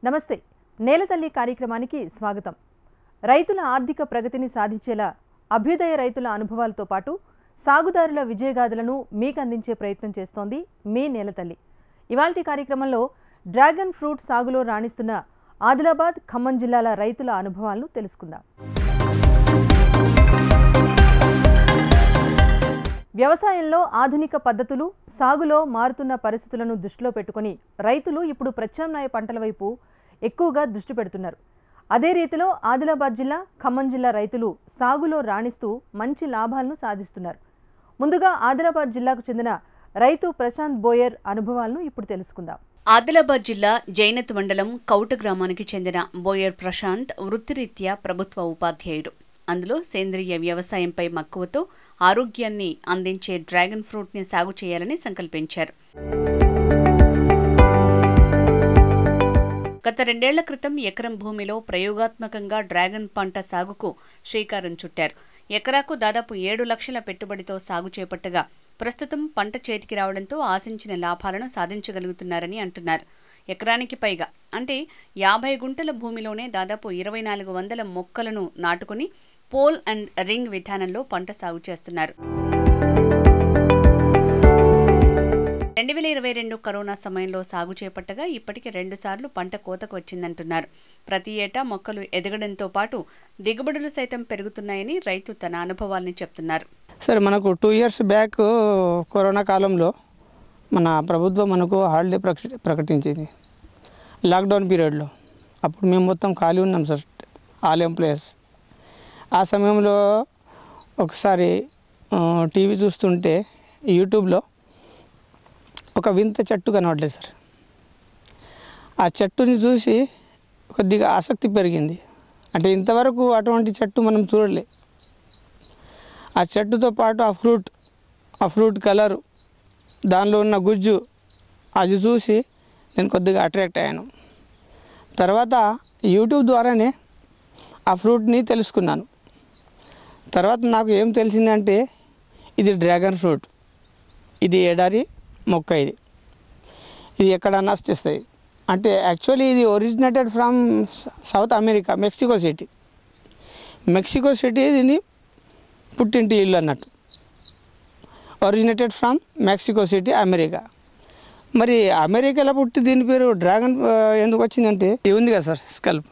నమస్తే నేలతల్లి కార్యక్రమానికి స్వాగతం రైతుల ఆర్థిక ప్రగతిని సాధించేలా అభ్యుదయ రైతుల అనుభవాలతో పాటు సాగుదారుల విజయగాథలను మీకు అందించే ప్రయత్నం చేస్తోంది మీ నేలతల్లి ఇవాల్టి కార్యక్రమంలో డ్రాగన్ ఫ్రూట్ సాగులో రాణిస్తున్న ఆదిలాబాద్ ఖమ్మం జిల్లాల రైతుల అనుభవాలను తెలుసుకుందాం వ్యవసాయంలో ఆధునిక పద్ధతులు సాగులో మారుతున్న పరిస్థితులను దృష్టిలో పెట్టుకొని రైతులు ఇప్పుడు ప్రత్యామ్నాయ పంటల వైపు ఎక్కువగా దృష్టి పెడుతున్నారు అదే రీతిలో ఆదిలాబాద్ జిల్లా ఖమ్మం జిల్లా రైతులు సాగులో రాణిస్తూ మంచి లాభాలను సాధిస్తున్నారు ముందుగా ఆదిలాబాద్ జిల్లాకు చెందిన రైతు ప్రశాంత్ బోయర్ అనుభవాలను ఇప్పుడు తెలుసుకుందాం ఆదిలాబాద్ జిల్లా జైనత్ మండలం కౌట గ్రామానికి చెందిన బోయర్ ప్రశాంత్ వృత్తిరీత్యా ప్రభుత్వ ఉపాధ్యాయుడు అందులో సేంద్రియ వ్యవసాయంపై మక్కువతో ఆరోగ్యాన్ని అందించే డ్రాగన్ ఫ్రూట్ని సాగు చేయాలని సంకల్పించారు గత రెండేళ్ల క్రితం ఎకరం భూమిలో ప్రయోగాత్మకంగా డ్రాగన్ పంట సాగుకు శ్రీకారం చుట్టారు ఎకరాకు దాదాపు ఏడు లక్షల పెట్టుబడితో సాగు చేపట్టగా ప్రస్తుతం పంట చేతికి రావడంతో ఆశించిన లాభాలను సాధించగలుగుతున్నారని అంటున్నారు ఎకరానికి పైగా అంటే యాభై గుంటల భూమిలోనే దాదాపు ఇరవై నాలుగు వందల మొక్కలను నాటుకుని పోల్ అండ్ రింగ్ విధానంలో పంట సాగు చేస్తున్నారు రెండు వేల ఇరవై రెండు కరోనా సమయంలో సాగు చేపట్టగా ఇప్పటికి రెండు సార్లు పంట కోతకు వచ్చిందంటున్నారు ప్రతి ఏటా మొక్కలు ఎదగడంతో పాటు దిగుబడులు సైతం పెరుగుతున్నాయని రైతు తన అనుభవాల్ని చెప్తున్నారు సార్ మనకు టూ ఇయర్స్ బ్యాక్ కరోనా కాలంలో మన ప్రభుత్వం మనకు హాలిడే ప్రకటి ప్రకటించింది లాక్డౌన్ పీరియడ్లో అప్పుడు మేము మొత్తం ఖాళీ ఉన్నాం సార్ ఆల్ ఎంప్లాయర్స్ ఆ సమయంలో ఒకసారి టీవీ చూస్తుంటే యూట్యూబ్లో ఒక వింత చెట్టు కనబడలేదు సార్ ఆ చెట్టుని చూసి కొద్దిగా ఆసక్తి పెరిగింది అంటే ఇంతవరకు అటువంటి చెట్టు మనం చూడలే ఆ చెట్టుతో పాటు ఆ ఫ్రూట్ ఆ ఫ్రూట్ కలరు దానిలో ఉన్న గుజ్జు అది చూసి నేను కొద్దిగా అట్రాక్ట్ అయ్యాను తర్వాత యూట్యూబ్ ద్వారానే ఆ ఫ్రూట్ని తెలుసుకున్నాను తర్వాత నాకు ఏం తెలిసిందంటే ఇది డ్రాగన్ ఫ్రూట్ ఇది ఎడారి మొక్క ఇది ఇది ఎక్కడన్నా వస్తుంది అంటే యాక్చువల్లీ ఇది originated from South America Mexico City Mexico City దీని పుట్టింటి ఇల్లు అన్నట్టు originated from Mexico City America మరి అమెరికాలో పుట్టి దీని పేరు డ్రాగన్ ఆ, ఎందుకు వచ్చిందంటే ఇది ఉంది కదా సార్ స్కల్ప్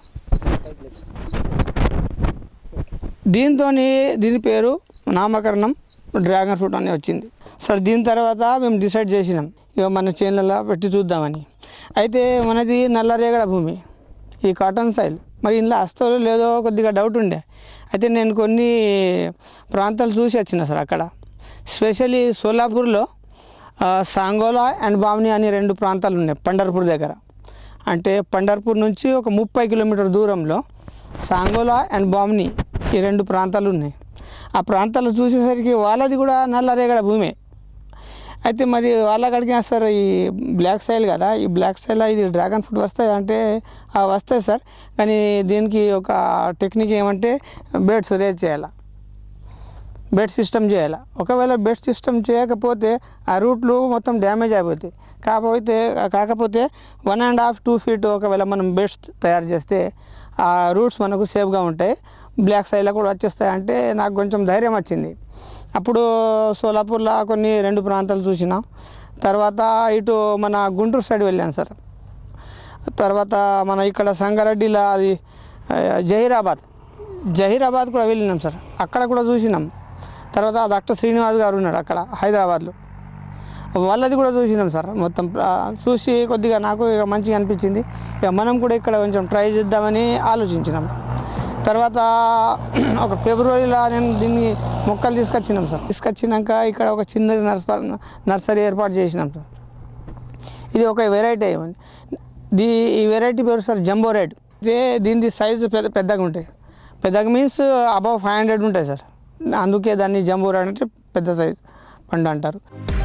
దీంతో దీని పేరు నామకరణం డ్రాగన్ ఫ్రూట్ అని వచ్చింది సార్ దీని తర్వాత మేము డిసైడ్ చేసినాం ఇక మన చేనులలో పెట్టి చూద్దామని అయితే మనది నల్లరేగడ భూమి ఈ కాటన్ సైల్ మరి ఇందులో వస్తారో లేదో కొద్దిగా డౌట్ ఉండే అయితే నేను కొన్ని ప్రాంతాలు చూసి వచ్చిన సార్ అక్కడ స్పెషల్లీ సోలాపూర్లో ఆ, సాంగోలా అండ్ బామ్ని అని రెండు ప్రాంతాలు ఉన్నాయి పండర్పూర్ దగ్గర అంటే పండర్పూర్ నుంచి ఒక ముప్పై కిలోమీటర్ దూరంలో సాంగోలా అండ్ బామ్ని ఈ రెండు ప్రాంతాలు ఉన్నాయి ఆ ప్రాంతాలు చూసేసరికి వాళ్ళది కూడా నల్లరేగడ భూమే అయితే మరి వాళ్ళకి అడిగినా సార్ ఈ బ్లాక్ సైల్ కదా ఈ బ్లాక్ సైల్ ఇది డ్రాగన్ ఫ్రూట్ వస్తాయి అంటే ఆ వస్తాయి సార్ కానీ దీనికి ఒక టెక్నిక్ ఏమంటే బెడ్స్ రేజ్ చేయాలి బెడ్ సిస్టమ్ చేయాలి ఒకవేళ బెడ్ సిస్టమ్ చేయకపోతే ఆ రూట్లు మొత్తం డ్యామేజ్ అయిపోతాయి కాకపోతే కాకపోతే one and half two feet ఒకవేళ మనం బెడ్స్ తయారు చేస్తే ఆ రూట్స్ మనకు సేఫ్గా ఉంటాయి బ్లాక్ సైడ్లో కూడా వచ్చేస్తాయి అంటే నాకు కొంచెం ధైర్యం వచ్చింది అప్పుడు సోలాపూర్లో కొన్ని రెండు ప్రాంతాలు చూసిన తర్వాత ఇటు మన గుంటూరు సైడ్ వెళ్ళాను సార్ తర్వాత మన ఇక్కడ సంగారెడ్డిలో అది ఆ, జహీరాబాద్ జహీరాబాద్ కూడా వెళ్ళినాం సార్ అక్కడ కూడా చూసినాం తర్వాత డాక్టర్ శ్రీనివాస్ గారు ఉన్నారు అక్కడ హైదరాబాద్లో వాళ్ళది కూడా చూసినాం సార్ మొత్తం ఆ, చూసి కొద్దిగా నాకు ఇక మంచిగా అనిపించింది ఇక మనం కూడా ఇక్కడ కొంచెం ట్రై చేద్దామని ఆలోచించినాం తర్వాత ఒక ఫిబ్రవరిలో నేను దీన్ని మొక్కలు తీసుకొచ్చినాం సార్ తీసుకొచ్చినాక ఇక్కడ ఒక చిన్న నర్స నర్సరీ ఏర్పాటు చేసినాం సార్ ఇది ఒక వెరైటీ ఏమండి దీ ఈ వెరైటీ పేరు సార్ జంబో రెడ్ ఇదే దీని సైజు పెద్ద పెద్దగా ఉంటాయి పెద్దగా మీన్స్ అబౌవ్ ఫైవ్ హండ్రెడ్ ఉంటాయి సార్ అందుకే దాన్ని జంబో రెడ్ అంటే పెద్ద సైజ్ పండు అంటారు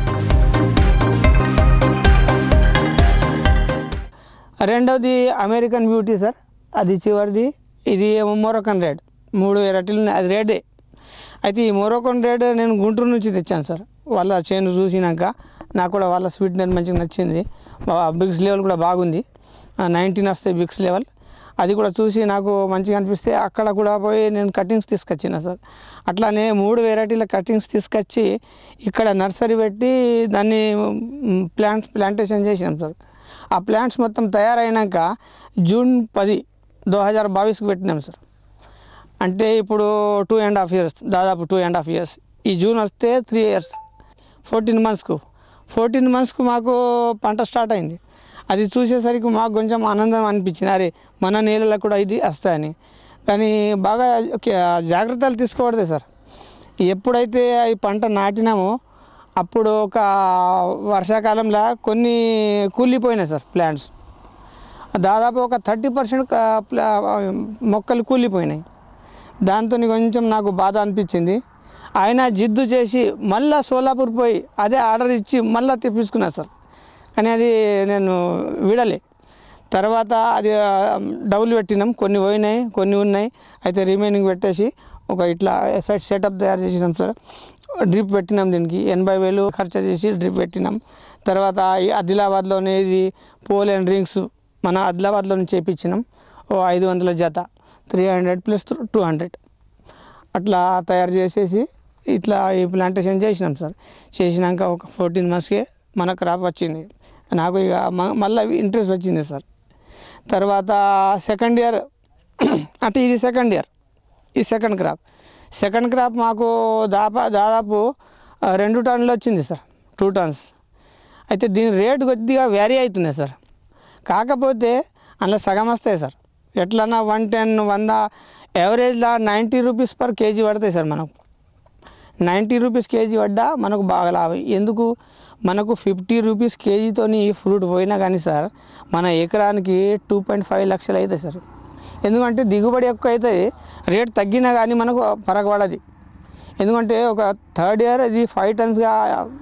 రెండవది అమెరికన్ బ్యూటీ సార్ అది చివరిది ఇది మొరకన్ రెడ్ మూడు వెరైటీలు ఉన్నాయి అది రెడే అయితే ఈ మొరకన్ రెడ్ నేను గుంటూరు నుంచి తెచ్చాను సార్ వాళ్ళ చేను చూసినాక నాకు కూడా వాళ్ళ స్వీట్నెస్ మంచిగా నచ్చింది బిగ్స్ లెవెల్ కూడా బాగుంది నైన్టీన్ వస్తాయి బిక్స్ లెవెల్ అది కూడా చూసి నాకు మంచిగా అనిపిస్తే అక్కడ కూడా పోయి నేను కటింగ్స్ తీసుకొచ్చిన సార్ అట్లానే మూడు వెరైటీల కటింగ్స్ తీసుకొచ్చి ఇక్కడ నర్సరీ పెట్టి దాన్ని ప్లాంట్స్ ప్లాంటేషన్ చేసినాం సార్ ఆ ప్లాంట్స్ మొత్తం తయారైనాక జూన్ పది దో హజార్ బావిస్కి పెట్టినాం సార్ అంటే ఇప్పుడు టూ అండ్ హాఫ్ ఇయర్స్ దాదాపు టూ అండ్ హాఫ్ ఇయర్స్ ఈ జూన్ వస్తే త్రీ ఇయర్స్ ఫోర్టీన్ మంత్స్కు ఫోర్టీన్ మంత్స్కు మాకు పంట స్టార్ట్ అయింది అది చూసేసరికి మాకు కొంచెం ఆనందం అనిపించింది అరే మన నీళ్ళలో కూడా ఇది వస్తాయని కానీ బాగా ఒక జాగ్రత్తలు తీసుకోవడదే సార్ ఎప్పుడైతే ఈ పంట నాటినామో అప్పుడు ఒక వర్షాకాలంలో కొన్ని కూలిపోయినాయి సార్ ప్లాంట్స్ దాదాపు ఒక థర్టీ పర్సెంట్ మొక్కలు కూలిపోయినాయి దాంతో కొంచెం నాకు బాధ అనిపించింది ఆయన జిద్దు చేసి మళ్ళా సోలాపూర్ పోయి అదే ఆర్డర్ ఇచ్చి మళ్ళీ తెప్పించుకున్నా సార్ కానీ అది నేను విడలే తర్వాత అది ఆ, డబ్బులు పెట్టినాం కొన్ని పోయినాయి కొన్ని ఉన్నాయి అయితే రిమైనింగ్ పెట్టేసి ఒక ఇట్లా సెట్ సెటప్ తయారు చేసినాం సార్ డ్రిప్ పెట్టినాం దీనికి ఎనభై వేలు ఖర్చు చేసి డ్రిప్ పెట్టినాం తర్వాత ఈ ఆదిలాబాద్లోనే ఇది పోల్ అండ్ డ్రింక్స్ మన ఆదిలాబాద్లో నుంచి చేయించినాం ఓ ఐదు వందల జత three hundred plus two hundred అట్లా తయారు చేసేసి ఇట్లా ఈ ప్లాంటేషన్ చేసినాం సార్ చేసినాక ఒక ఫోర్టీన్ మంత్స్కే మన క్రాప్ వచ్చింది నాకు ఇక మ- మళ్ళీ ఇంట్రెస్ట్ వచ్చింది సార్ తర్వాత సెకండ్ ఇయర్ అంటే ఇది సెకండ్ ఇయర్ ఈ సెకండ్ క్రాప్ సెకండ్ క్రాప్ మాకు దాపా దాదాపు ఆ, రెండు టన్నులు వచ్చింది సార్ టూ టన్స్ అయితే దీని రేట్ కొద్దిగా వ్యారీ అవుతుంది సార్ కాకపోతే అందులో సగం వస్తాయి సార్ ఎట్లన్నా వన్ టెన్ వంద యావరేజ్లో నైంటీ రూపీస్ పర్ కేజీ పడతాయి సార్ మనకు నైంటీ రూపీస్ కేజీ పడ్డా మనకు బాగా లాభం ఎందుకు మనకు ఫిఫ్టీ రూపీస్ కేజీతోని ఫ్రూట్ పోయినా కానీ సార్ మన ఎకరానికి టూ పాయింట్ ఫైవ్ లక్షలు అవుతాయి సార్ ఎందుకంటే దిగుబడి ఎక్కువ అవుతుంది రేట్ తగ్గినా కానీ మనకు పరగబడది ఎందుకంటే ఒక థర్డ్ ఇయర్ ఇది ఫైవ్ టన్స్గా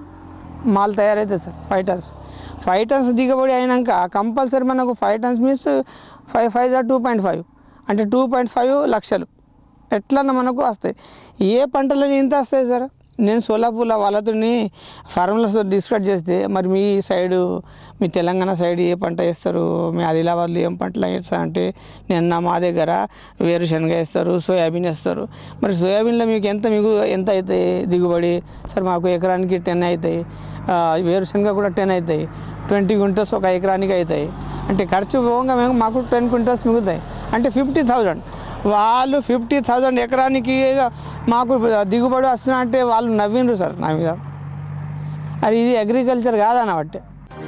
మాల్ తయారవుతుంది sir five tons five tons దిగుబడి అయినాక కంపల్సరీ మనకు five tons means five five two point five అంటే టూ పాయింట్ ఫైవ్ లక్షలు ఎట్లన్నా మనకు వస్తాయి ఏ పంటలు ఇంత వస్తాయి సార్ నేను సోలాపూర్లో వాళ్ళతోని ఫార్ములాతో డిస్కస్ చేస్తే మరి మీ సైడు మీ తెలంగాణ సైడ్ ఏ పంట వేస్తారు మీ ఆదిలాబాద్లో ఏం పంటలు వేస్తారు అంటే నిన్న మా దగ్గర వేరుశనగ వేస్తారు సోయాబీన్ వేస్తారు మరి సోయాబీన్లో మీకు ఎంత మీకు ఎంత అవుతాయి దిగుబడి సార్ మాకు ఎకరానికి టెన్ అవుతాయి ఆ, వేరుశనగ కూడా టెన్ అవుతాయి ట్వంటీ క్వింటల్స్ ఒక ఎకరానికి అవుతాయి అంటే ఖర్చు పోగా మేము మాకు టెన్ క్వింటల్స్ మిగులుతాయి అంటే ఫిఫ్టీ థౌజండ్ వాళ్ళు ఫిఫ్టీ థౌజండ్ ఎకరానికి మాకు దిగుబడి వస్తున్నా అంటే వాళ్ళు నవ్విండ్రు సార్ నా మీద అది ఇది అగ్రికల్చర్ కాదన్నబట్టే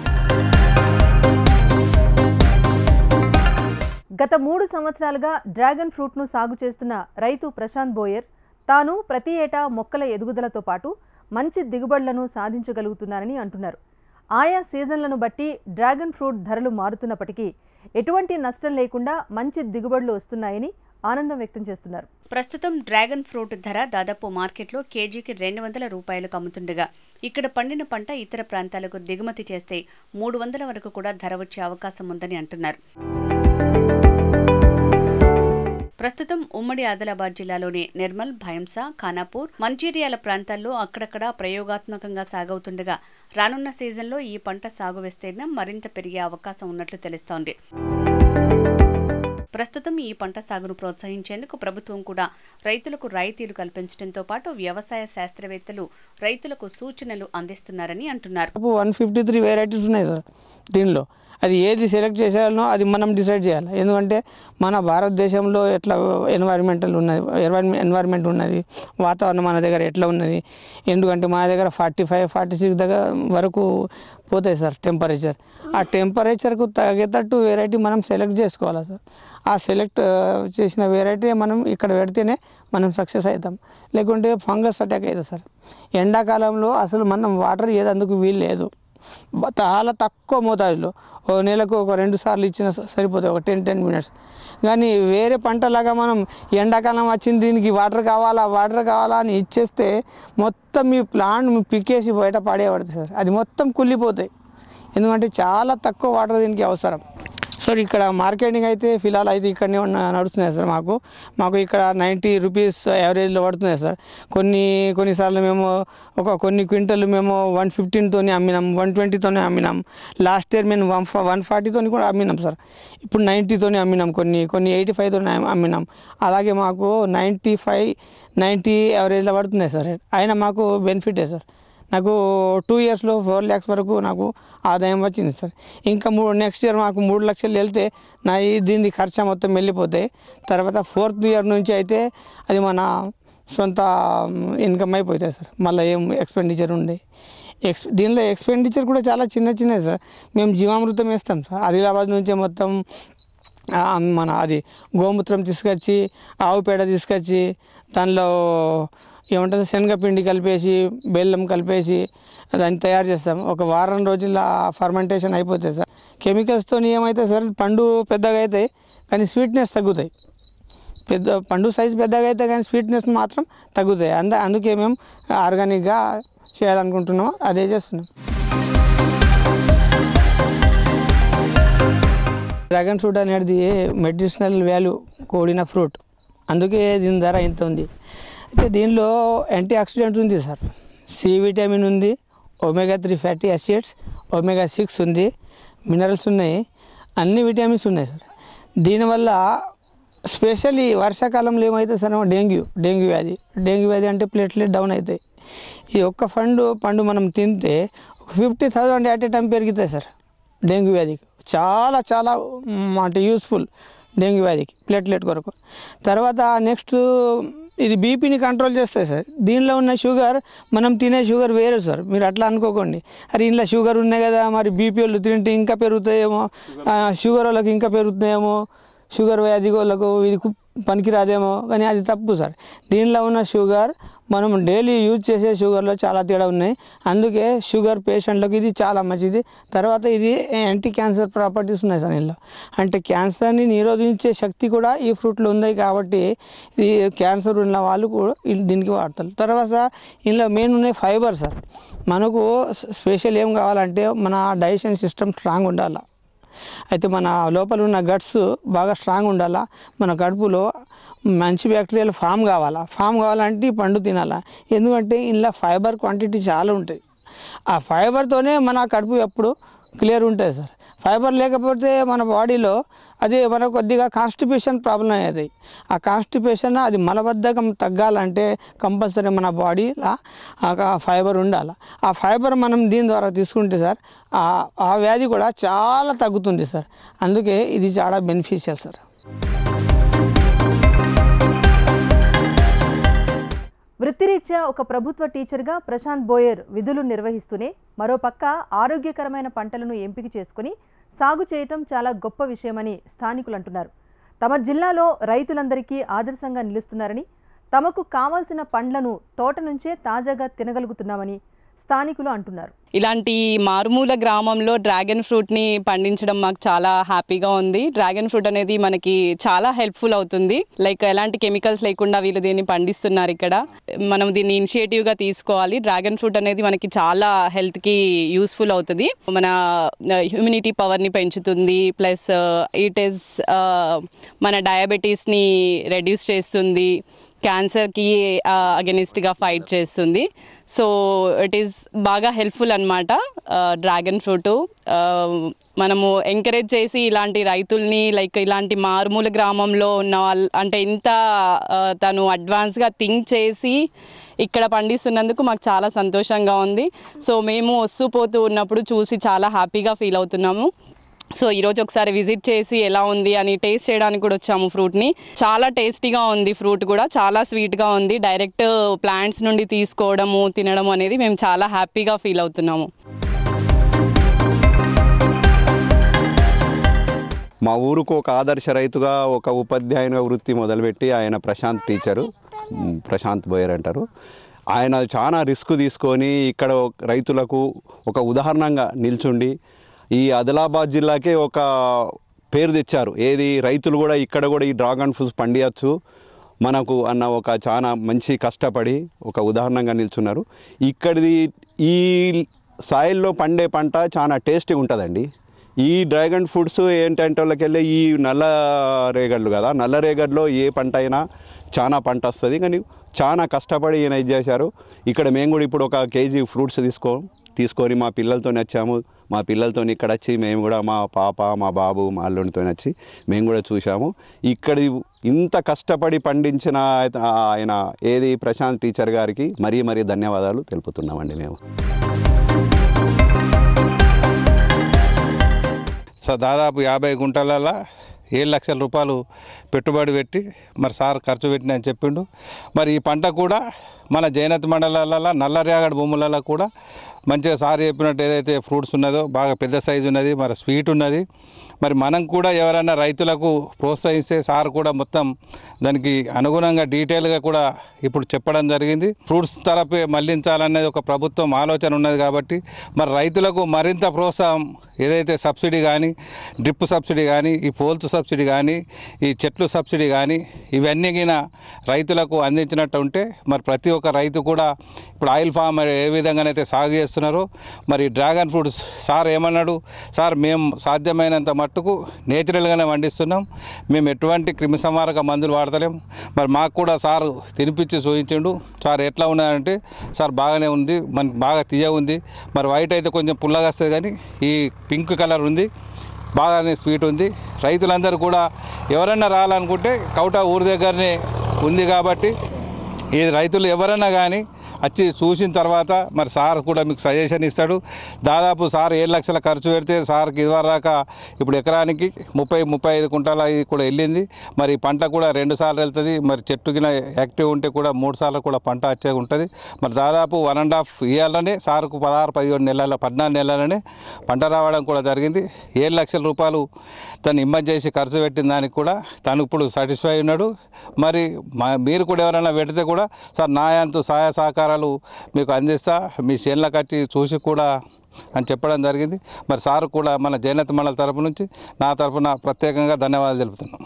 గత మూడు సంవత్సరాలుగా డ్రాగన్ ఫ్రూట్ను సాగు చేస్తున్న రైతు ప్రశాంత్ బోయర్ తాను ప్రతి ఏటా మొక్కల ఎదుగుదలతో పాటు మంచి దిగుబడులను సాధించగలుగుతున్నారని అంటున్నారు ఆయా సీజన్లను బట్టి డ్రాగన్ ఫ్రూట్ ధరలు మారుతున్నప్పటికీ ఎటువంటి నష్టం లేకుండా మంచి దిగుబడులు వస్తున్నాయని ఆనందం వ్యక్తం చేస్తున్నారు ప్రస్తుతం డ్రాగన్ ఫ్రూట్ ధర దాదాపు మార్కెట్లో కేజీకి రెండు వందల రూపాయలకు అమ్ముతుండగా ఇక్కడ పండిన పంట ఇతర ప్రాంతాలకు దిగుమతి చేస్తే మూడు వందల వరకు కూడా ధర వచ్చే అవకాశం ఉందని అంటున్నారు ప్రస్తుతం ఉమ్మడి ఆదిలాబాద్ జిల్లాలోని నిర్మల్ భయంస ఖానాపూర్ మంచిర్యాల ప్రాంతాల్లో అక్కడక్కడ ప్రయోగాత్మకంగా సాగవుతుండగా రానున్న సీజన్లో ఈ పంట సాగు విస్తీర్ణం మరింత పెరిగే అవకాశం ఉన్నట్లు తెలుస్తోంది ప్రస్తుతం ఈ పంట సాగును ప్రోత్సహించేందుకు ప్రభుత్వం కూడా రైతులకు రాయితీలు కల్పించడంతో పాటు వ్యవసాయ శాస్త్రవేత్తలు రైతులకు సూచనలు అందిస్తున్నారని అంటున్నారు దాదాపు వన్ ఫిఫ్టీ త్రీ వెరైటీస్ ఉన్నాయి సార్ దీనిలో అది ఏది సెలెక్ట్ చేసేయాలనో అది మనం డిసైడ్ చేయాలి ఎందుకంటే మన భారతదేశంలో ఎట్లా ఎన్వైర్మెంటల్ ఉన్నది ఎన్వైర్మెంట్ ఉన్నది వాతావరణం మన దగ్గర ఎట్లా ఉన్నది ఎందుకంటే మన దగ్గర ఫార్టీ ఫైవ్ ఫార్టీ సిక్స్ దగ్గర వరకు పోతాయి సార్ టెంపరేచర్ ఆ టెంపరేచర్కు తగ్గేటట్టు వెరైటీ మనం సెలెక్ట్ చేసుకోవాలి సార్ ఆ సెలెక్ట్ చేసిన వెరైటీ మనం ఇక్కడ పెడితేనే మనం సక్సెస్ అవుతాం లేకుంటే ఫంగస్ అటాక్ అవుతుంది సార్ ఎండాకాలంలో అసలు మనం వాటర్ ఏదందుకు వీలు లేదు బ- చాలా తక్కువ మోతాదులో ఓ నెలకు ఒక రెండు సార్లు ఇచ్చిన స- సరిపోతాయి ఒక టెన్ టెన్ మినిట్స్ కానీ వేరే పంటలాగా మనం ఎండాకాలం వచ్చింది దీనికి వాటర్ కావాలా వాటర్ కావాలా అని ఇచ్చేస్తే మొత్తం మీ ప్లాంట్ మీ పికేసి బయట పడేయబడుతుంది సార్ అది మొత్తం కుళ్ళిపోతాయి ఎందుకంటే చాలా తక్కువ వాటర్ దీనికి అవసరం సార్ ఇక్కడ మార్కెటింగ్ అయితే ఫిలాల్ అయితే ఇక్కడనే ఉన్న నడుస్తున్నాయి సార్ మాకు మాకు ఇక్కడ నైంటీ రూపీస్ యావరేజ్లో పడుతున్నాయి సార్ కొన్ని కొన్నిసార్లు మేము ఒక కొన్ని క్వింటల్ మేము వన్ ఫిఫ్టీన్తోనే అమ్మినాం వన్ ట్వంటీతోనే అమ్మినాం లాస్ట్ ఇయర్ మేము వన్ వన్ ఫార్టీతోని కూడా అమ్మినాం సార్ ఇప్పుడు నైంటీతోనే అమ్మినాం కొన్ని కొన్ని ఎయిటీ ఫైవ్తోనే అమ్మినాం అలాగే మాకు నైంటీ ఫైవ్ నైంటీ యావరేజ్లో పడుతున్నాయి సార్ అయినా మాకు బెనిఫిటే సార్ నాకు టూ ఇయర్స్లో ఫోర్ ల్యాక్స్ వరకు నాకు ఆదాయం వచ్చింది సార్ ఇంకా మూడు నెక్స్ట్ ఇయర్ మాకు మూడు లక్షలు వెళ్తే నా ఈ దీని ఖర్చు మొత్తం వెళ్ళిపోతాయి తర్వాత ఫోర్త్ ఇయర్ నుంచి అయితే అది మన సొంత ఇన్కమ్ అయిపోతాయి సార్ మళ్ళీ ఏం ఎక్స్పెండిచర్ ఉండే ఎక్స్ దీనిలో ఎక్స్పెండిచర్ కూడా చాలా చిన్న చిన్నది సార్ మేము జీవామృతం వేస్తాం సార్ ఆదిలాబాద్ నుంచే మొత్తం ఆ, మన అది గోమూత్రం తీసుకొచ్చి ఆవు పేడ తీసుకొచ్చి దానిలో ఏమంటుంది శనగపిండి కలిపేసి బెల్లం కలిపేసి దాన్ని తయారు చేస్తాం ఒక వారం రోజుల ఫర్మెంటేషన్ అయిపోతుంది సార్ కెమికల్స్తో ఏమైతే సార్ పండు పెద్దగా అవుతాయి కానీ స్వీట్నెస్ తగ్గుతాయి పెద్ద పండు సైజ్ పెద్దగా అయితే కానీ స్వీట్నెస్ మాత్రం తగ్గుతాయి అంద అందుకే మేము ఆర్గానిక్గా చేయాలనుకుంటున్నాం అదే చేస్తున్నాం డ్రాగన్ ఫ్రూట్ అనేది మెడిసినల్ వాల్యూ కూడిన ఫ్రూట్ అందుకే దీని ధర ఇంత ఉంది అయితే దీనిలో యాంటీ ఆక్సిడెంట్ ఉంది సార్ సి విటమిన్ ఉంది omega three fatty acids omega six ఉంది మినరల్స్ ఉన్నాయి అన్ని విటమిన్స్ ఉన్నాయి సార్ దీనివల్ల స్పెషల్లీ వర్షాకాలంలో ఏమైతే సార్ డెంగ్యూ డెంగ్యూ వ్యాధి డెంగ్యూ వ్యాధి అంటే ప్లేట్లెట్ డౌన్ అవుతాయి ఈ ఒక్క పండు పండు మనం తింటే ఒక fifty thousand at a time పెరుగుతాయి సార్ డెంగ్యూ వ్యాధికి చాలా చాలా మ్, అంటే యూస్ఫుల్ డెంగ్యూ వ్యాధికి ప్లేట్లెట్ కొరకు తర్వాత నెక్స్ట్ ఇది బీపీని కంట్రోల్ చేస్తాయి సార్ దీనిలో ఉన్న షుగర్ మనం తినే షుగర్ వేరే సార్ మీరు అట్లా అనుకోకండి అరే ఇంట్లో షుగర్ ఉన్నాయి కదా మరి బీపీ వాళ్ళు తింటే ఇంకా పెరుగుతాయేమో ఆ, షుగర్ వాళ్ళకి ఇంకా పెరుగుతాయేమో షుగర్ వ్యాధి వాళ్ళకు ఇది కు- పనికిరాదేమో కానీ అది తప్పు సార్ దీనిలో ఉన్న షుగర్ మనం డైలీ యూజ్ చేసే షుగర్లో చాలా తేడా ఉన్నాయి అందుకే షుగర్ పేషెంట్లకు ఇది చాలా మంచిది తర్వాత ఇది యాంటీ క్యాన్సర్ ప్రాపర్టీస్ ఉన్నాయి సార్ దీనిలో అంటే క్యాన్సర్ని నిరోధించే శక్తి కూడా ఈ ఫ్రూట్లో ఉంది కాబట్టి ఇది క్యాన్సర్ ఉన్న వాళ్ళు కూడా ఇ- దీనికి వాడతారు తర్వాత ఇందులో మెయిన్ ఉన్నాయి ఫైబర్ సార్ మనకు స్పెషల్ ఏం కావాలంటే మన డైజెషన్ సిస్టమ్ స్ట్రాంగ్ ఉండాలి అయితే మన లోపల ఉన్న గట్స్ బాగా స్ట్రాంగ్ ఉండాలా మన కడుపులో మంచి బ్యాక్టీరియాలు ఫామ్ కావాలా ఫామ్ కావాలంటే ఈ పండు తినాలా ఎందుకంటే ఇందులో ఫైబర్ క్వాంటిటీ చాలా ఉంటాయి ఆ ఫైబర్తోనే మన కడుపు ఎప్పుడు క్లియర్ ఉంటుంది సార్ ఫైబర్ లేకపోతే మన బాడీలో అది మనకు కొద్దిగా కాన్స్టిపేషన్ ప్రాబ్లం అయ్యేది ఆ కాన్స్టిపేషన్ అది మలబద్ధకం తగ్గాలంటే కంపల్సరీ మన బాడీలో ఆ ఫైబర్ ఉండాలి ఆ ఫైబర్ మనం దీని ద్వారా తీసుకుంటే సార్ ఆ ఆ వ్యాధి కూడా చాలా తగ్గుతుంది సార్ అందుకే ఇది చాలా బెనిఫిషియల్ సార్ వృత్తిరీత్యా ఒక ప్రభుత్వ టీచర్గా ప్రశాంత్ బోయర్ విధులు నిర్వహిస్తూనే మరోపక్క ఆరోగ్యకరమైన పంటలను ఎంపిక చేసుకుని సాగు చేయటం చాలా గొప్ప విషయమని స్థానికులు అంటున్నారు తమ జిల్లాలో రైతులందరికీ ఆదర్శంగా నిలుస్తున్నారని తమకు కావాల్సిన పండ్లను తోట నుంచే తాజాగా తినగలుగుతున్నామని స్థానికులు అంటున్నారు ఇలాంటి మారుమూల గ్రామంలో డ్రాగన్ ఫ్రూట్ని పండించడం మాకు చాలా హ్యాపీగా ఉంది డ్రాగన్ ఫ్రూట్ అనేది మనకి చాలా హెల్ప్ఫుల్ అవుతుంది లైక్ ఎలాంటి కెమికల్స్ లేకుండా వీళ్ళు దీన్ని పండిస్తున్నారు ఇక్కడ మనం దీన్ని ఇనిషియేటివ్గా తీసుకోవాలి డ్రాగన్ ఫ్రూట్ అనేది మనకి చాలా హెల్త్కి యూస్ఫుల్ అవుతుంది మన హ్యూమినిటీ పవర్ని పెంచుతుంది ప్లస్ ఇట్ ఈస్ మన డయాబెటీస్ని రెడ్యూస్ చేస్తుంది క్యాన్సర్కి అగెనిస్ట్గా ఫైట్ చేస్తుంది సో ఇట్ ఈస్ బాగా హెల్ప్ఫుల్ అనమాట డ్రాగన్ ఫ్రూట్ మనము ఎంకరేజ్ చేసి ఇలాంటి రైతుల్ని లైక్ ఇలాంటి మారుమూల గ్రామంలో ఉన్న వాళ్ళ అంటే ఇంత ఆ, తను అడ్వాన్స్గా థింక్ చేసి ఇక్కడ పండిస్తున్నందుకు మాకు చాలా సంతోషంగా ఉంది సో మేము వస్తూ పోతూ ఉన్నప్పుడు చూసి చాలా హ్యాపీగా ఫీల్ అవుతున్నాము సో ఈరోజు ఒకసారి విజిట్ చేసి ఎలా ఉంది అని టేస్ట్ చేయడానికి కూడా వచ్చాము ఫ్రూట్ని చాలా టేస్టీగా ఉంది ఫ్రూట్ కూడా చాలా స్వీట్గా ఉంది డైరెక్ట్ ప్లాంట్స్ నుండి తీసుకోవడము తినడం అనేది మేము చాలా హ్యాపీగా ఫీల్ అవుతున్నాము మా ఊరుకు ఒక ఆదర్శ రైతుగా ఒక ఉపాధ్యాయునిగా వృత్తి మొదలుపెట్టి ఆయన ప్రశాంత్ టీచరు ఉమ్, ప్రశాంత్ బోయర్ అంటారు ఆయన చాలా రిస్క్ తీసుకొని ఇక్కడ రైతులకు ఒక ఉదాహరణంగా నిల్చుండి ఈ ఆదిలాబాద్ జిల్లాకే ఒక పేరు తెచ్చారు ఏది రైతులు కూడా ఇక్కడ కూడా ఈ డ్రాగన్ ఫ్రూట్స్ పండియచ్చు మనకు అన్న ఒక చాలా మంచి కష్టపడి ఒక ఉదాహరణంగా నిల్చున్నారు ఇక్కడిది ఈ సాయిల్లో పండే పంట చాలా టేస్టీగా ఉంటుందండి ఈ డ్రాగన్ ఫ్రూట్స్ ఏంటంటే వాళ్ళకెళ్ళి ఈ నల్ల రేగడ్లు కదా నల్ల రేగడ్లో ఏ పంట అయినా చాలా పంట వస్తుంది కానీ చాలా కష్టపడి ఈయన ఇది చేశారు ఇక్కడ మేము కూడా ఇప్పుడు ఒక కేజీ ఫ్రూట్స్ తీసుకో తీసుకొని మా పిల్లలతో వచ్చాము మా పిల్లలతో ఇక్కడ వచ్చి మేము కూడా మా పాప మా బాబు మా అల్లుడితో వచ్చి మేము కూడా చూసాము ఇక్కడ ఇంత కష్టపడి పండించిన ఆయన ఏది ప్రశాంత్ టీచర్ గారికి మరీ మరీ ధన్యవాదాలు తెలుపుతున్నామండి మేము సో దాదాపు యాభై గుంటలలో ఏడు లక్షల రూపాయలు పెట్టుబడి పెట్టి మరి సార్ ఖర్చు పెట్టిన అని చెప్పిండు మరి ఈ పంట కూడా మన జైనత్ మండలాలలో నల్లరేగడి భూములలో కూడా మంచిగా సార్ చెప్పినట్టు ఏదైతే ఫ్రూట్స్ ఉన్నదో బాగా పెద్ద సైజు ఉన్నది మరి స్వీట్ ఉన్నది మరి మనం కూడా ఎవరైనా రైతులకు ప్రోత్సహిస్తే సార్ కూడా మొత్తం దానికి అనుగుణంగా డీటెయిల్గా కూడా ఇప్పుడు చెప్పడం జరిగింది ఫ్రూట్స్ తరపే మళ్లించాలనేది ఒక ప్రభుత్వం ఆలోచన ఉన్నది కాబట్టి మరి రైతులకు మరింత ప్రోత్సాహం ఏదైతే సబ్సిడీ కానీ డ్రిప్ సబ్సిడీ కానీ ఈ పోల్స్ సబ్సిడీ కానీ ఈ చెట్లు సబ్సిడీ కానీ ఇవన్నీ గిన రైతులకు అందించినట్టు ఉంటే మరి ప్రతి ఒక్క రైతు కూడా ఇప్పుడు ఆయిల్ ఫామ్ ఏ విధంగానైతే సాగు చేస్తున్నారో మరి డ్రాగన్ ఫ్రూట్స్ సార్ ఏమన్నాడు సార్ మేము సాధ్యమైనంత మట్టుకు నేచురల్గానే పండిస్తున్నాం మేము ఎటువంటి క్రిమిసంహారక మందులు వాడతలేం మరి మాకు కూడా సార్ తినిపించి చూపించిండు సార్ ఎట్లా ఉన్నదంటే సార్ బాగానే ఉంది మనకి బాగా తీయ ఉంది మరి వైట్ అయితే కొంచెం పుల్లగా వస్తుంది కానీ ఈ పింక్ కలర్ ఉంది బాగానే స్వీట్ ఉంది రైతులందరూ కూడా ఎవరైనా రావాలనుకుంటే కౌట ఊరి దగ్గరనే ఉంది కాబట్టి ఈ రైతులు ఎవరైనా కానీ వచ్చి చూసిన తర్వాత మరి సార్ కూడా మీకు సజెషన్ ఇస్తాడు దాదాపు సార్ ఏడు లక్షల ఖర్చు పెడితే సార్కి ఇదివరదాకా ఇప్పుడు ఎకరానికి ముప్పై ముప్పై ఐదు కుంటాల ఇది కూడా వెళ్ళింది మరి ఈ పంట కూడా రెండు సార్లు వెళ్తుంది మరి చెట్టు కింద యాక్టివ్ ఉంటే కూడా మూడు సార్లు కూడా పంట వచ్చే ఉంటుంది మరి దాదాపు వన్ అండ్ హాఫ్ ఇయర్లోనే సార్కు పదహారు పదిహేడు నెలల పద్నాలుగు నెలలనే పంట రావడం కూడా జరిగింది ఏడు లక్షల రూపాయలు తను ఇమ్మని చేసి ఖర్చు పెట్టిన దానికి కూడా తను ఇప్పుడు సాటిస్ఫై ఉన్నాడు మరి మా మీరు కూడా ఎవరైనా పెడితే కూడా సార్ నా అంతు సహాయ సహకారాలు మీకు అందిస్తా మీ చేనులకు వచ్చి చూసి కూడా అని చెప్పడం జరిగింది మరి సార్ కూడా మన జైనత్ మండల తరపు నుంచి నా తరపున ప్రత్యేకంగా ధన్యవాదాలు తెలుపుతున్నాం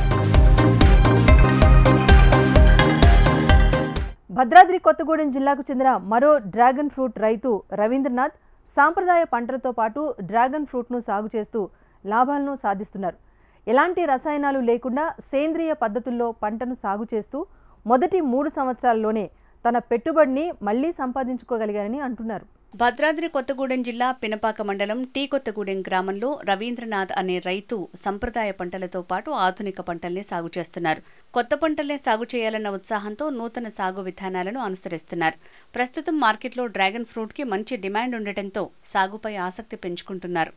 భద్రాద్రి కొత్తగూడెం జిల్లాకు చెందిన మరో డ్రాగన్ ఫ్రూట్ రైతు రవీంద్రనాథ్ సాంప్రదాయ పంటలతో పాటు డ్రాగన్ ఫ్రూట్ను సాగు చేస్తూ లాభాలను సాధిస్తున్నారు ఎలాంటి రసాయనాలు లేకుండా సేంద్రియ పద్ధతుల్లో పంటను సాగు చేస్తూ మొదటి మూడు సంవత్సరాల్లోనే తన పెట్టుబడిని మళ్లీ సంపాదించుకోగలిగారని అంటున్నారు భద్రాద్రి కొత్తగూడెం జిల్లా పినపాక మండలం టీ కొత్తగూడెం గ్రామంలో రవీంద్రనాథ్ అనే రైతు సంప్రదాయ పంటలతో పాటు ఆధునిక పంటల్ని సాగు చేస్తున్నారు కొత్త పంటల్ని సాగు చేయాలన్న ఉత్సాహంతో నూతన సాగు విధానాలను అనుసరిస్తున్నారు ప్రస్తుతం మార్కెట్లో డ్రాగన్ ఫ్రూట్కి మంచి డిమాండ్ ఉండటంతో సాగుపై ఆసక్తి పెంచుకుంటున్నారు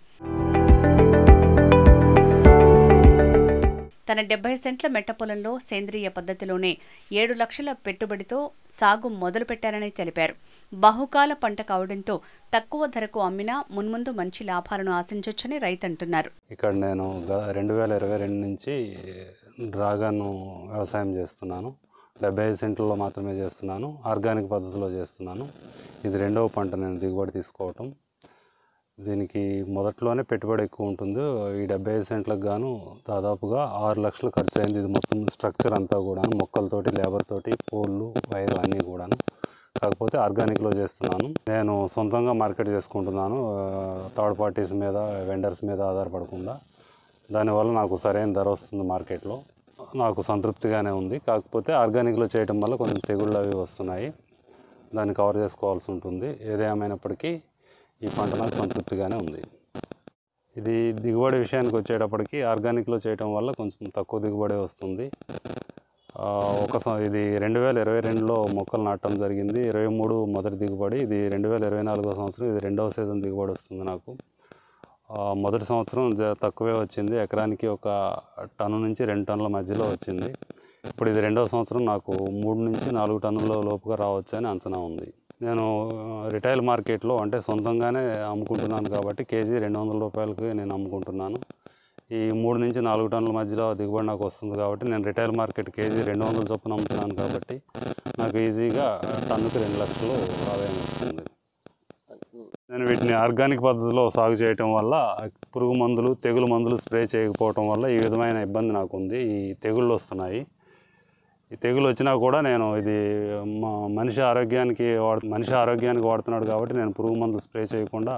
తన డెబ్బై సెంట్ల మెట్ట పొలంలో సేంద్రియ పద్ధతిలోనే ఏడు లక్షల పెట్టుబడితో సాగు మొదలుపెట్టారని తెలిపారు బహుకాల పంట కావడంతో తక్కువ ధరకు అమ్మినా మున్ముందు మంచి లాభాలను ఆశించొచ్చని రైతంటున్నారు ఇక్కడ నేను గ రెండు వేల ఇరవై రెండు నుంచి డ్రాగన్ వ్యవసాయం చేస్తున్నాను డెబ్బై ఐదు సెంట్లలో మాత్రమే చేస్తున్నాను ఆర్గానిక్ పద్ధతిలో చేస్తున్నాను ఇది రెండవ పంట నేను దిగుబడి తీసుకోవటం దీనికి మొదట్లోనే పెట్టుబడి ఎక్కువ ఉంటుంది ఈ డెబ్బై ఐదు సెంట్లకు గాను దాదాపుగా ఆరు లక్షలు ఖర్చు అయింది ఇది మొత్తం స్ట్రక్చర్ అంతా కూడా మొక్కలతోటి లేబర్ తోటి పోల్లు వైరు అన్నీ కూడాను కాకపోతే ఆర్గానిక్లో చేస్తున్నాను నేను సొంతంగా మార్కెట్ చేసుకుంటున్నాను థర్డ్ పార్టీస్ మీద వెండర్స్ మీద ఆధారపడకుండా దానివల్ల నాకు సరైన ధర వస్తుంది మార్కెట్లో నాకు సంతృప్తిగానే ఉంది కాకపోతే ఆర్గానిక్లో చేయటం వల్ల కొంచెం తెగుళ్ళు అవి వస్తున్నాయి దాన్ని కవర్ చేసుకోవాల్సి ఉంటుంది ఏదేమైనప్పటికీ ఈ పంట నాకు సంతృప్తిగానే ఉంది ఇది దిగుబడి విషయానికి వచ్చేటప్పటికి ఆర్గానిక్లో చేయటం వల్ల కొంచెం తక్కువ దిగుబడి వస్తుంది ఆ, ఒక సం- ఇది రెండు వేల ఇరవై రెండులో మొక్కలు నాటడం జరిగింది ఇరవై మూడు మొదటి దిగుబడి ఇది రెండు వేల ఇరవై నాలుగో సంవత్సరం ఇది రెండవ సీజన్ దిగుబడి వస్తుంది నాకు ఆ, మొదటి సంవత్సరం జ తక్కువే వచ్చింది ఎకరానికి ఒక టన్ను నుంచి రెండు టన్నుల మధ్యలో వచ్చింది ఇప్పుడు ఇది రెండవ సంవత్సరం నాకు మూడు నుంచి నాలుగు టన్నుల లోపుగా రావచ్చు అని అంచనా ఉంది నేను రిటైల్ మార్కెట్లో అంటే సొంతంగానే అమ్ముకుంటున్నాను కాబట్టి కేజీ రెండు వందల రూపాయలకి నేను అమ్ముకుంటున్నాను ఈ మూడు నుంచి నాలుగు టన్నుల మధ్యలో దిగుబడి నాకు వస్తుంది కాబట్టి నేను రిటైల్ మార్కెట్ కేజీ రెండు వందల చొప్పున అమ్ముతున్నాను కాబట్టి నాకు ఈజీగా టన్నుకి రెండు లక్షలు ఆదాయం వస్తుంది నేను వీటిని ఆర్గానిక్ పద్ధతిలో సాగు చేయటం వల్ల పురుగు మందులు తెగులు మందులు స్ప్రే చేయకపోవటం వల్ల ఈ విధమైన ఇబ్బంది నాకు ఉంది ఈ తెగుళ్ళు వస్తున్నాయి ఈ తెగులు వచ్చినా కూడా నేను ఇది మా మనిషి ఆరోగ్యానికి వాడు మనిషి ఆరోగ్యానికి వాడుతున్నాడు కాబట్టి నేను పురుగు మందులు స్ప్రే చేయకుండా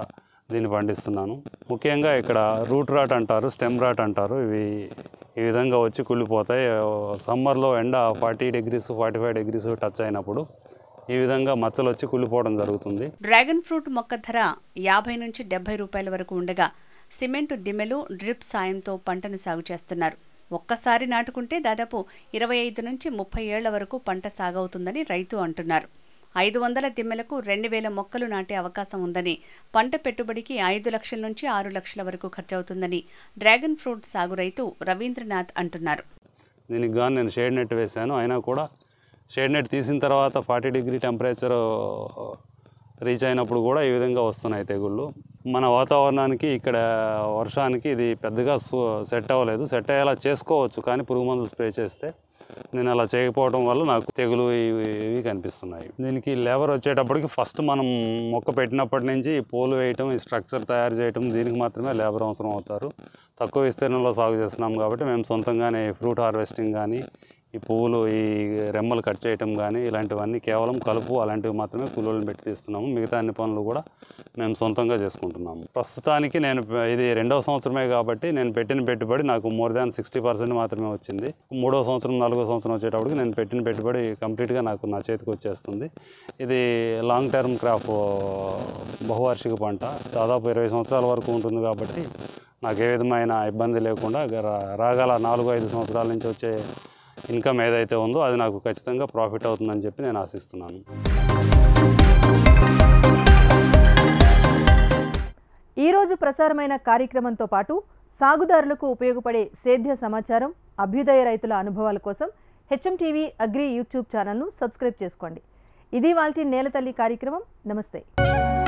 దీన్ని పండిస్తున్నాను ముఖ్యంగా ఇక్కడ రూట్ రాట్ అంటారు స్టెమ్ రాట్ అంటారు ఇవి ఈ విధంగా వచ్చి కుళ్ళిపోతాయి సమ్మర్లో ఎండ forty degrees forty five degrees touch అయినప్పుడు ఈ విధంగా మచ్చలు వచ్చి కుళ్ళిపోవడం జరుగుతుంది డ్రాగన్ ఫ్రూట్ మొక్క ధర యాభై నుంచి డెబ్బై రూపాయల వరకు ఉండగా సిమెంటు దిమ్మెలు డ్రిప్ సాయంతో పంటను సాగు చేస్తున్నారు ఒక్కసారి నాటుకుంటే దాదాపు ఇరవై ఐదు నుంచి ముప్పై ఏళ్ల వరకు పంట సాగవుతుందని రైతు అంటున్నారు ఐదు వందల దిమ్మెలకు రెండు వేల మొక్కలు నాటే అవకాశం ఉందని పంట పెట్టుబడికి ఐదు లక్షల నుంచి ఆరు లక్షల వరకు ఖర్చవుతుందని డ్రాగన్ ఫ్రూట్ సాగు రైతు రవీంద్రనాథ్ అంటున్నారు దీనికి గాను నేను షేడ్ నెట్ వేశాను అయినా కూడా షేడ్ నెట్ తీసిన తర్వాత ఫార్టీ డిగ్రీ టెంపరేచర్ రీచ్ అయినప్పుడు కూడా ఈ విధంగా వస్తున్నాయి తెగుళ్ళు మన వాతావరణానికి ఇక్కడ వర్షానికి ఇది పెద్దగా సు- సెట్ అవ్వలేదు సెట్ అయ్యేలా చేసుకోవచ్చు కానీ పురుగు మందులు స్ప్రే చేస్తే నేను అలా చేయకపోవడం వల్ల నాకు తెగులు ఇవి ఇవి కనిపిస్తున్నాయి దీనికి లేబర్ వచ్చేటప్పటికి ఫస్ట్ మనం మొక్క పెట్టినప్పటి నుంచి ఈ పోలు వేయటం ఈ స్ట్రక్చర్ తయారు చేయటం దీనికి మాత్రమే లేబర్ అవసరం అవుతారు తక్కువ విస్తీర్ణంలో సాగు చేస్తున్నాం కాబట్టి మేము సొంతంగానే ఫ్రూట్ హార్వెస్టింగ్ కానీ ఈ పువ్వులు ఈ రెమ్మలు కట్ చేయటం కానీ ఇలాంటివన్నీ కేవలం కలుపు అలాంటివి మాత్రమే కూలీలను పెట్టి తీస్తున్నాము మిగతా అన్ని పనులు కూడా మేము సొంతంగా చేసుకుంటున్నాము ప్రస్తుతానికి నేను ప- ఇది రెండవ సంవత్సరమే కాబట్టి నేను పెట్టిన పెట్టుబడి నాకు మోర్ దాన్ సిక్స్టీ పర్సెంట్ మాత్రమే వచ్చింది మూడో సంవత్సరం నాలుగో సంవత్సరం వచ్చేటప్పటికి నేను పెట్టిన పెట్టుబడి కంప్లీట్గా నాకు నా చేతికి వచ్చేస్తుంది ఇది లాంగ్ టర్మ్ క్రాప్ బహువార్షిక పంట దాదాపు ఇరవై సంవత్సరాల వరకు ఉంటుంది కాబట్టి నాకు ఏ విధమైన ఇబ్బంది లేకుండా రా- రాగల నాలుగు ఐదు సంవత్సరాల నుంచి వచ్చే ఇన్కమ్ ఏదైతే ఉందో అది నాకు ఖచ్చితంగా ప్రాఫిట్ అవుతుందని చెప్పి నేను ఆశిస్తున్నాను ఈరోజు ప్రసారమైన కార్యక్రమంతో పాటు సాగుదారులకు ఉపయోగపడే సేద్య సమాచారం అభ్యుదయ రైతుల అనుభవాల కోసం హెచ్ఎం టీవీ అగ్రి యూట్యూబ్ ఛానల్ను సబ్స్క్రైబ్ చేసుకోండి ఇది వాళ్ళ నేలతల్లి కార్యక్రమం నమస్తే